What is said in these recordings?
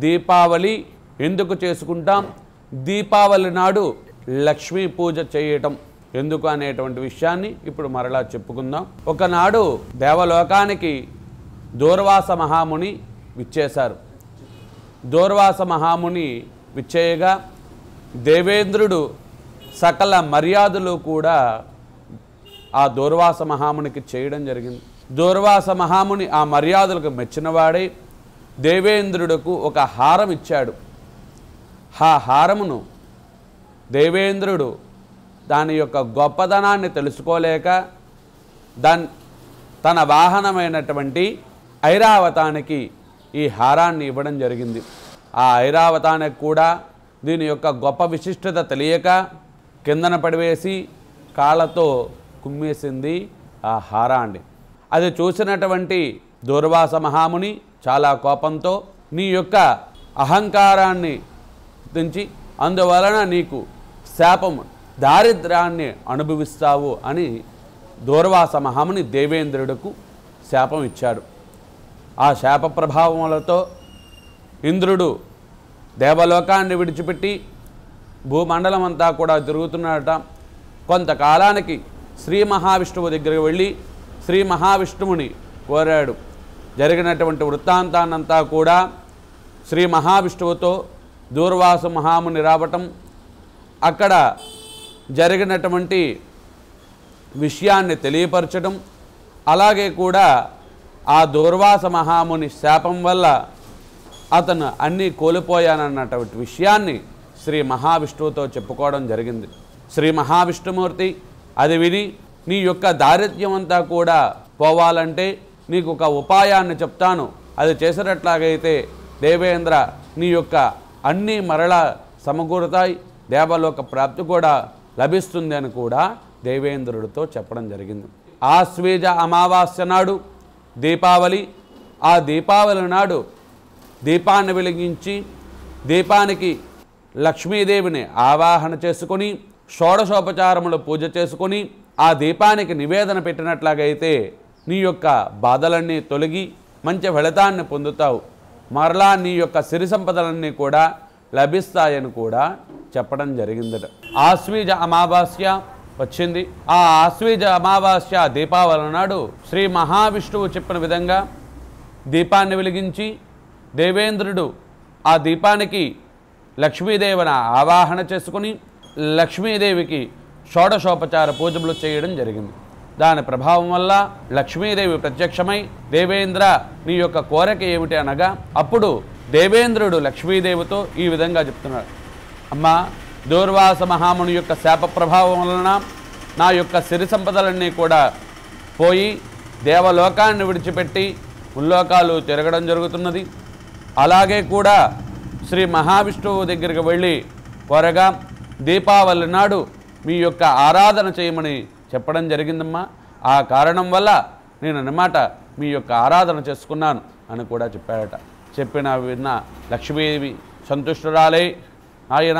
దీపావళి ఎందుకు చేసుకుంటాం దీపావళి నాడు లక్ష్మీ పూజ చేయటం ఎందుకు అనేటువంటి విషయాన్ని ఇప్పుడు మరలా చెప్పుకుందాం ఒకనాడు దేవలోకానికి దూర్వాస మహాముని విచ్చేశారు దూర్వాస మహాముని విచ్చేయగా దేవేంద్రుడు సకల మర్యాదలు కూడా ఆ దూర్వాస మహామునికి చేయడం జరిగింది దూర్వాస మహాముని ఆ మర్యాదలకు మెచ్చినవాడై దేవేంద్రుడుకు ఒక హారం ఇచ్చాడు ఆ హారమును దేవేంద్రుడు దాని యొక్క గొప్పదనాన్ని తెలుసుకోలేక దాన్ తన వాహనమైనటువంటి ఐరావతానికి ఈ హారాన్ని ఇవ్వడం జరిగింది ఆ ఐరావతానికి కూడా దీని యొక్క గొప్ప విశిష్టత తెలియక కిందన పడివేసి కాళ్ళతో కుమ్మేసింది ఆ హారాన్ని అది చూసినటువంటి దూర్వాస మహాముని చాలా కోపంతో నీ యొక్క అహంకారాన్ని దించి అందువలన నీకు శాపము దారిద్ర్యాన్ని అనుభవిస్తావు అని దూర్వాస మహాముని దేవేంద్రుడుకు శాపం ఇచ్చాడు ఆ శాప ప్రభావములతో ఇంద్రుడు దేవలోకాన్ని విడిచిపెట్టి భూమండలం అంతా కూడా తిరుగుతున్నాడట కొంతకాలానికి శ్రీ మహావిష్ణువు దగ్గరికి వెళ్ళి శ్రీ మహావిష్ణువుని కోరాడు జరిగినటువంటి వృత్తాంతాన్నంతా కూడా శ్రీ మహావిష్ణువుతో దూర్వాసు మహాముని రావటం అక్కడ జరిగినటువంటి విషయాన్ని తెలియపరచడం అలాగే కూడా ఆ దూర్వాస మహాముని శాపం వల్ల అతను అన్నీ కోల్పోయానన్నటువంటి విషయాన్ని శ్రీ మహావిష్ణువుతో చెప్పుకోవడం జరిగింది శ్రీ మహావిష్ణుమూర్తి అది విని నీ యొక్క దారిద్ర్యం అంతా కూడా పోవాలంటే నీకు ఒక ఉపాయాన్ని చెప్తాను అది చేసినట్లాగైతే దేవేంద్ర నీ యొక్క అన్నీ మరల సమకూరుతాయి దేవలోక ప్రాప్తి కూడా లభిస్తుంది అని కూడా దేవేంద్రుడితో చెప్పడం జరిగింది ఆశ్వేజ అమావాస్య నాడు దీపావళి ఆ దీపావళి నాడు దీపాన్ని వెలిగించి దీపానికి లక్ష్మీదేవిని ఆవాహన చేసుకొని షోడశోపచారములు పూజ చేసుకొని ఆ దీపానికి నివేదన పెట్టినట్లాగైతే నీ యొక్క బాధలన్నీ తొలగి మంచి ఫలితాన్ని పొందుతావు మరలా నీ యొక్క సిరి సంపదలన్నీ కూడా లభిస్తాయని కూడా చెప్పడం జరిగిందట ఆశ్వీజ అమావాస్య వచ్చింది ఆ ఆశ్వీజ అమావాస్య దీపావళి నాడు శ్రీ మహావిష్ణువు చెప్పిన విధంగా దీపాన్ని వెలిగించి దేవేంద్రుడు ఆ దీపానికి లక్ష్మీదేవిని ఆవాహన చేసుకుని లక్ష్మీదేవికి షోడశోపచార పూజలు చేయడం జరిగింది దాని ప్రభావం వల్ల లక్ష్మీదేవి ప్రత్యక్షమై దేవేంద్ర నీ యొక్క కోరిక ఏమిటి అనగా అప్పుడు దేవేంద్రుడు లక్ష్మీదేవితో ఈ విధంగా చెప్తున్నాడు అమ్మా దూర్వాస మహాముని యొక్క శాప ప్రభావం వలన నా యొక్క సిరి సంపదలన్నీ కూడా పోయి దేవలోకాన్ని విడిచిపెట్టి ముల్లోకాలు తిరగడం జరుగుతున్నది అలాగే కూడా శ్రీ మహావిష్ణువు దగ్గరికి వెళ్ళి కోరగా దీపావళి నాడు మీ యొక్క ఆరాధన చేయమని చెప్పడం జరిగిందమ్మా ఆ కారణం వల్ల నేను అన్నమాట మీ యొక్క ఆరాధన చేసుకున్నాను అని కూడా చెప్పాడట చెప్పిన విన్న లక్ష్మీదేవి సంతుష్టురాలై ఆయన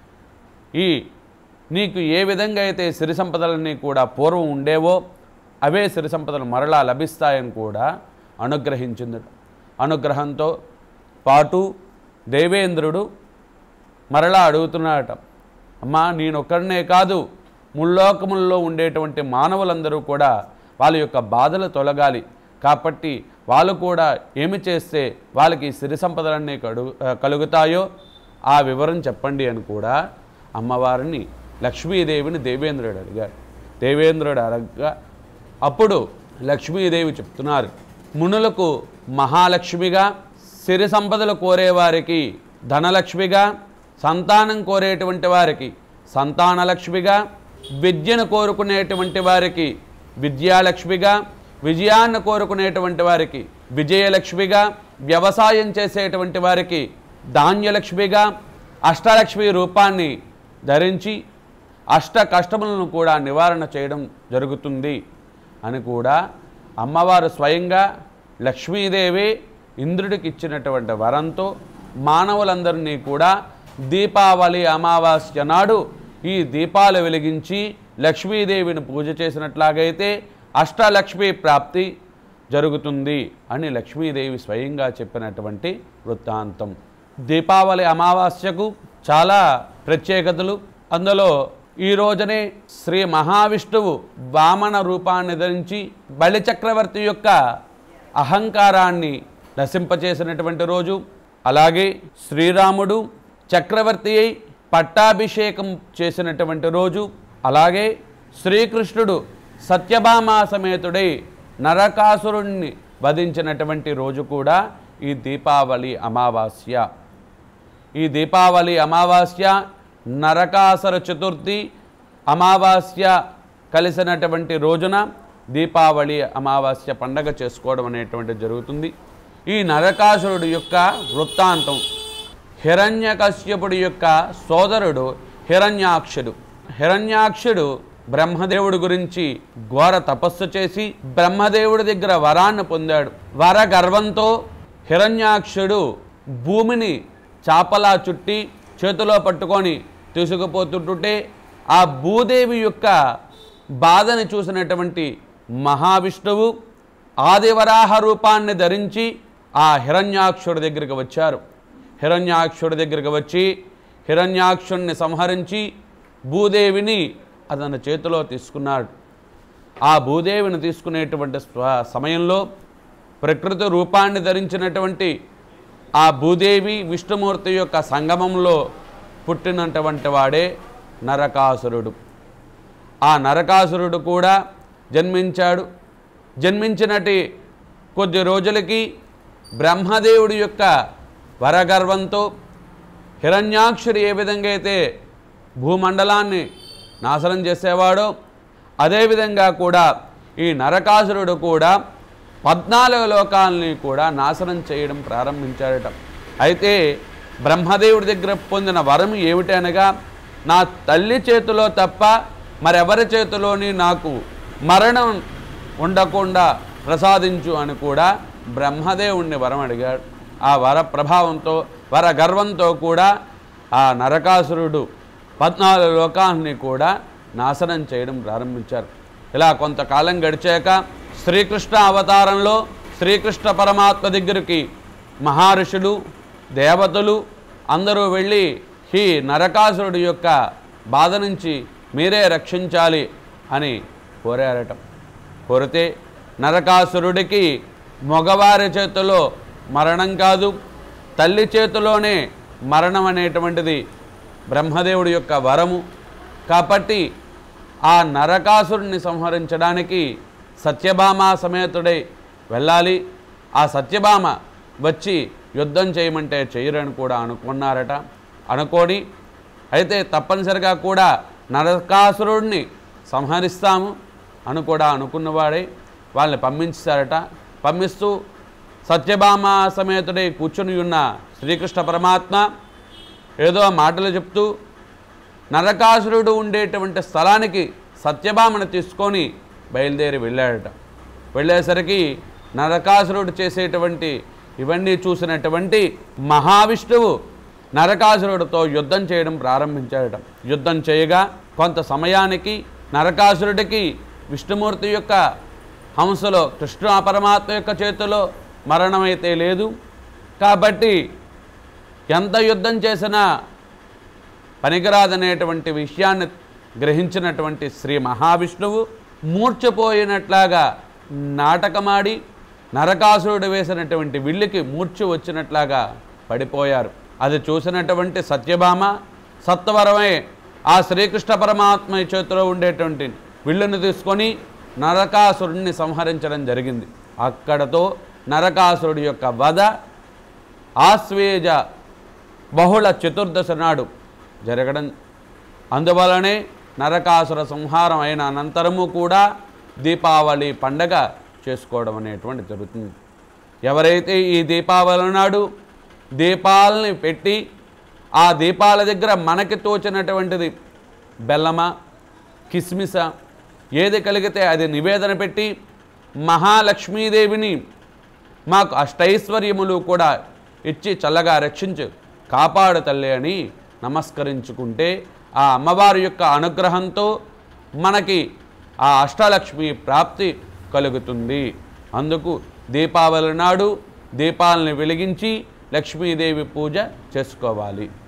ఈ నీకు ఏ విధంగా అయితే సిరి సంపదలన్నీ కూడా పూర్వం ఉండేవో అవే సిరి సంపదలు మరలా లభిస్తాయని కూడా అనుగ్రహించింది అనుగ్రహంతో పాటు దేవేంద్రుడు మరలా అడుగుతున్నాడట అమ్మా నేనొక్కడనే కాదు ముల్లోకముల్లో ఉండేటువంటి మానవులందరూ కూడా వాళ్ళ యొక్క బాధలు తొలగాలి కాబట్టి వాళ్ళు కూడా ఏమి చేస్తే వాళ్ళకి ఈ సిరి సంపదలన్నీ కడు కలుగుతాయో ఆ వివరం చెప్పండి అని కూడా అమ్మవారిని లక్ష్మీదేవిని దేవేంద్రుడు అడిగాడు దేవేంద్రుడు అడగగా అప్పుడు లక్ష్మీదేవి చెప్తున్నారు మునులకు మహాలక్ష్మిగా సిరి సంపదలు కోరేవారికి ధనలక్ష్మిగా సంతానం కోరేటువంటి వారికి సంతానలక్ష్మిగా విద్యను కోరుకునేటువంటి వారికి విద్యాలక్ష్మిగా విజయాన్ని కోరుకునేటువంటి వారికి విజయలక్ష్మిగా వ్యవసాయం చేసేటువంటి వారికి ధాన్యలక్ష్మిగా అష్టలక్ష్మి రూపాన్ని ధరించి అష్ట కష్టములను కూడా నివారణ చేయడం జరుగుతుంది అని కూడా అమ్మవారు స్వయంగా లక్ష్మీదేవి ఇంద్రుడికి ఇచ్చినటువంటి వరంతో మానవులందరినీ కూడా దీపావళి అమావాస్య నాడు ఈ దీపాలు వెలిగించి లక్ష్మీదేవిని పూజ చేసినట్లాగైతే అష్టలక్ష్మి ప్రాప్తి జరుగుతుంది అని లక్ష్మీదేవి స్వయంగా చెప్పినటువంటి వృత్తాంతం దీపావళి అమావాస్యకు చాలా ప్రత్యేకతలు అందులో ఈ రోజునే శ్రీ మహావిష్ణువు వామన రూపాన్ని ధరించి బలి చక్రవర్తి యొక్క అహంకారాన్ని నశింపచేసినటువంటి రోజు అలాగే శ్రీరాముడు చక్రవర్తి అయి పట్టాభిషేకం చేసినటువంటి రోజు అలాగే శ్రీకృష్ణుడు సత్యభామా సమేతుడై నరకాసురుణ్ణి వధించినటువంటి రోజు కూడా ఈ దీపావళి అమావాస్య ఈ దీపావళి అమావాస్య నరకాసుర చతుర్థి అమావాస్య కలిసినటువంటి రోజున దీపావళి అమావాస్య పండగ చేసుకోవడం అనేటువంటి జరుగుతుంది ఈ నరకాసురుడు యొక్క వృత్తాంతం హిరణ్యకశ్యపుడి యొక్క సోదరుడు హిరణ్యాక్షుడు హిరణ్యాక్షుడు బ్రహ్మదేవుడి గురించి ఘోర తపస్సు చేసి బ్రహ్మదేవుడి దగ్గర వరాన్ని పొందాడు వర గర్వంతో హిరణ్యాక్షుడు భూమిని చాపలా చుట్టి చేతిలో పట్టుకొని తీసుకుపోతుంటుంటే ఆ భూదేవి యొక్క బాధని చూసినటువంటి మహావిష్ణువు ఆదివరాహ రూపాన్ని ధరించి ఆ హిరణ్యాక్షుడి దగ్గరికి వచ్చారు హిరణ్యాక్షుడి దగ్గరికి వచ్చి హిరణ్యాక్షుణ్ణి సంహరించి భూదేవిని అతని చేతిలో తీసుకున్నాడు ఆ భూదేవిని తీసుకునేటువంటి స్వ- సమయంలో ప్రకృతి రూపాన్ని ధరించినటువంటి ఆ భూదేవి విష్ణుమూర్తి యొక్క సంగమంలో పుట్టినటువంటి వాడే నరకాసురుడు ఆ నరకాసురుడు కూడా జన్మించాడు జన్మించినటి కొద్ది రోజులకి బ్రహ్మదేవుడి యొక్క వరగర్వంతో హిరణ్యాక్షుడు ఏ విధంగా అయితే భూమండలాన్ని నాశనం చేసేవాడో అదేవిధంగా కూడా ఈ నరకాసురుడు కూడా పద్నాలుగు లోకాలని కూడా నాశనం చేయడం ప్రారంభించాడట అయితే బ్రహ్మదేవుడి దగ్గర పొందిన వరం ఏమిటనగా నా తల్లి చేతిలో తప్ప మరెవరి చేతిలోని నాకు మరణం ఉండకుండా ప్రసాదించు అని కూడా బ్రహ్మదేవుణ్ణి వరం అడిగాడు ఆ వర ప్రభావంతో వర గర్వంతో కూడా ఆ నరకాసురుడు పద్నాలుగు లోకాలని కూడా నాశనం చేయడం ప్రారంభించారు ఇలా కొంతకాలం గడిచాక శ్రీకృష్ణ అవతారంలో శ్రీకృష్ణ పరమాత్మ దగ్గరికి మహర్షులు దేవతలు అందరూ వెళ్ళి ఈ నరకాసురుడి యొక్క బాధ నుంచి మీరే రక్షించాలి అని కోరారట కోరితే నరకాసురుడికి మగవారి చేతిలో మరణం కాదు తల్లి చేతిలోనే మరణం అనేటువంటిది బ్రహ్మదేవుడి యొక్క వరము కాబట్టి ఆ నరకాసురుణ్ణి సంహరించడానికి సత్యభామ సమేతుడై వెళ్ళాలి ఆ సత్యభామ వచ్చి యుద్ధం చేయమంటే చేయరని కూడా అనుకున్నారట అనుకోని అయితే తప్పనిసరిగా కూడా నరకాసురుడిని సంహరిస్తాము అని కూడా అనుకున్నవాడే వాళ్ళని పంపించారట పంపిస్తూ సత్యభామ సమేతుడై కూర్చుని ఉన్న శ్రీకృష్ణ పరమాత్మ ఏదో మాటలు చెప్తూ నరకాసురుడు ఉండేటువంటి స్థలానికి సత్యభామను తీసుకొని బయలుదేరి వెళ్ళాడట వెళ్ళేసరికి నరకాసురుడు చేసేటువంటి ఇవన్నీ చూసినటువంటి మహావిష్ణువు నరకాసురుడితో యుద్ధం చేయడం ప్రారంభించాడట యుద్ధం చేయగా కొంత సమయానికి నరకాసురుడికి విష్ణుమూర్తి యొక్క హంసలో కృష్ణ పరమాత్మ యొక్క చేతిలో మరణమైతే లేదు కాబట్టి ఎంత యుద్ధం చేసినా పనికిరాదనేటువంటి విషయాన్ని గ్రహించినటువంటి శ్రీ మహావిష్ణువు మూర్ఛపోయినట్లాగా నాటకమాడి నరకాసురుడు వేసినటువంటి విల్లుకి మూర్ఛ వచ్చినట్లాగా పడిపోయారు అది చూసినటువంటి సత్యభామ సత్వరమే ఆ శ్రీకృష్ణ పరమాత్మ చేతిలో ఉండేటువంటి విల్లుని తీసుకొని నరకాసురుడిని సంహరించడం జరిగింది అక్కడతో నరకాసురుడి యొక్క వధ ఆశ్వేజ బహుళ చతుర్దశి నాడు జరగడం అందువలనే నరకాసుర సంహారం అయిన అనంతరము కూడా దీపావళి పండగ చేసుకోవడం అనేటువంటి జరుగుతుంది ఎవరైతే ఈ దీపావళి నాడు దీపాలని పెట్టి ఆ దీపాల దగ్గర మనకి తోచినటువంటిది బెల్లమా కిస్మిస ఏది కలిగితే అది నివేదన పెట్టి మహాలక్ష్మీదేవిని మాకు అష్టైశ్వర్యములు కూడా ఇచ్చి చల్లగా రక్షించు కాపాడు తల్లి అని నమస్కరించుకుంటే ఆ అమ్మవారి యొక్క అనుగ్రహంతో మనకి ఆ అష్టలక్ష్మి ప్రాప్తి కలుగుతుంది అందుకు దీపావళి నాడు దీపాలని వెలిగించి లక్ష్మీదేవి పూజ చేసుకోవాలి